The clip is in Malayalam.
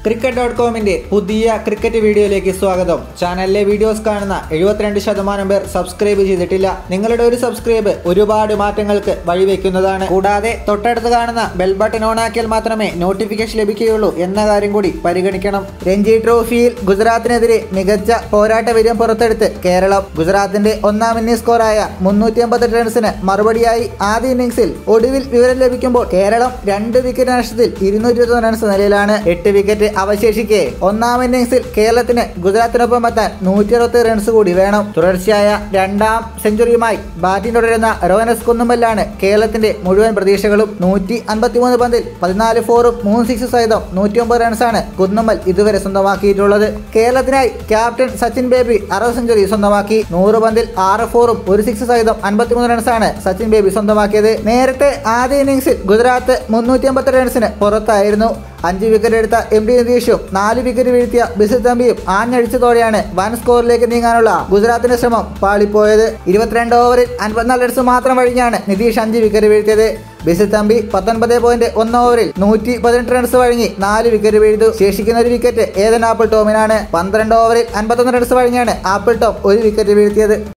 ക്രിക്കറ്റ് ഡോട്ട് കോമിന്റെ പുതിയ ക്രിക്കറ്റ് വീഡിയോയിലേക്ക് സ്വാഗതം ചാനലിലെ വീഡിയോസ് കാണുന്ന എഴുപത്തിരണ്ട് ശതമാനം പേർ സബ്സ്ക്രൈബ് ചെയ്തിട്ടില്ല നിങ്ങളുടെ ഒരു സബ്സ്ക്രൈബ് ഒരുപാട് മാറ്റങ്ങൾക്ക് വഴിവെക്കുന്നതാണ് കൂടാതെ തൊട്ടടുത്ത് കാണുന്ന ബെൽ ബട്ടൺ ഓൺ ആക്കിയാൽ മാത്രമേ നോട്ടിഫിക്കേഷൻ ലഭിക്കുകയുള്ളൂ എന്ന കാര്യം കൂടി പരിഗണിക്കണം രഞ്ജി ട്രോഫിയിൽ ഗുജറാത്തിനെതിരെ മികച്ച പോരാട്ട വീര്യം പുറത്തെടുത്ത് കേരളം ഗുജറാത്തിന്റെ ഒന്നാം ഇന്നിംഗ് സ്കോറായ മുന്നൂറ്റി അമ്പത്തെട്ട് റൺസിന് മറുപടിയായി ആദ്യ ഇന്നിംഗ്സിൽ ഒടുവിൽ വിവരം ലഭിക്കുമ്പോൾ കേരളം രണ്ട് വിക്കറ്റ് നഷ്ടത്തിൽ ഇരുന്നൂറ്റി റൺസ് നിലയിലാണ് എട്ട് വിക്കറ്റ് അവശേഷിക്കെ ഒന്നാം ഇന്നിംഗ്സിൽ കേരളത്തിന് ഗുജറാത്തിനൊപ്പം എത്താൻ നൂറ്റി അറുപത്തി റൺസ് കൂടി വേണം തുടർച്ചയായ രണ്ടാം സെഞ്ചുറിയുമായി ബാറ്റിംഗ് തുടരുന്ന റോനസ് കുന്നുമ്പലാണ് കേരളത്തിന്റെ മുഴുവൻ പ്രതീക്ഷകളും നൂറ്റി അൻപത്തിമൂന്ന് പന്തിൽ പതിനാല് ഫോറും മൂന്ന് സിക്സ് സഹിതം നൂറ്റി ഒമ്പത് റൺസാണ് കുന്നുമ്മൽ ഇതുവരെ സ്വന്തമാക്കിയിട്ടുള്ളത് കേരളത്തിനായി ക്യാപ്റ്റൻ സച്ചിൻ ബേബി അറുപത് സെഞ്ചുറി സ്വന്തമാക്കി നൂറ് പന്തിൽ ആറ് ഫോറും ഒരു സിക്സ് സഹിതം അൻപത്തിമൂന്ന് റൺസാണ് സച്ചിൻ ബേബി സ്വന്തമാക്കിയത് നേരത്തെ ആദ്യ ഇന്നിംഗ്സിൽ ഗുജറാത്ത് മുന്നൂറ്റി അമ്പത്തി റൺസിന് പുറത്തായിരുന്നു അഞ്ച് വിക്കറ്റ് എടുത്ത എം ഡി നിതീഷും നാല് വിക്കറ്റ് വീഴ്ത്തിയ ബിസിൽ തമ്പിയും ആഞ്ഞടിച്ചതോടെയാണ് വൻ സ്കോറിലേക്ക് നീങ്ങാനുള്ള ഗുജറാത്തിന്റെ ശ്രമം പാളിപ്പോയത് ഇരുപത്തിരണ്ട് ഓവറിൽ അൻപത്തിനാല് റൺസ് മാത്രം വഴിഞ്ഞാണ് നിതീഷ് അഞ്ച് വിക്കറ്റ് വീഴ്ത്തിയത് ബിസിൽ തമ്പി പത്തൊൻപത് പോയിന്റ് ഒന്ന് ഓവറിൽ നൂറ്റി പതിനെട്ട് റൺസ് വഴങ്ങി നാല് വിക്കറ്റ് വീഴ്ത്തു ശേഷിക്കുന്ന ഒരു വിക്കറ്റ് ഏതൻ ആപ്പിൾ ടോമിനാണ് പന്ത്രണ്ട് ഓവറിൽ അൻപത്തൊന്ന് റൺസ് വഴങ്ങിയാണ് ആപ്പിൾ ടോം ഒരു വിക്കറ്റ് വീഴ്ത്തിയത്